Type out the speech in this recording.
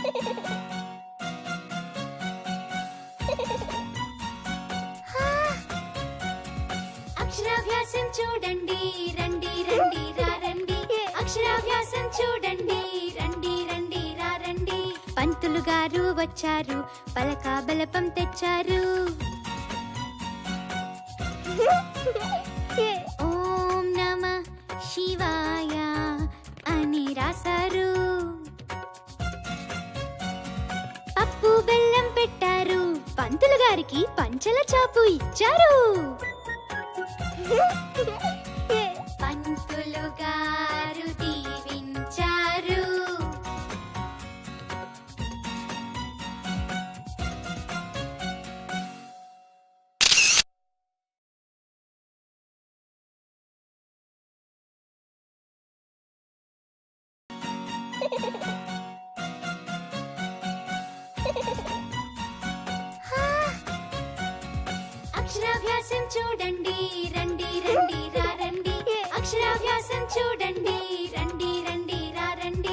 అక్షరాభ్యాసం చూడండి రండి రండి రా రండి అక్షరాభ్యాసం చూడండి రండి రండి రా రండి పంతులు గారు వచ్చారు పలక బలపం తెచ్చారు ఓం నమ శివాయ అని రాశారు పప్పు బెల్లం పెట్టారు పంతులు గారికి పంచల చాపు ఇచ్చారు పంతులు గారు దీవించారు అక్షరాభ్యాసం చూడండి రండి రండి రా రండి అక్షరాభ్యాసం చూడండి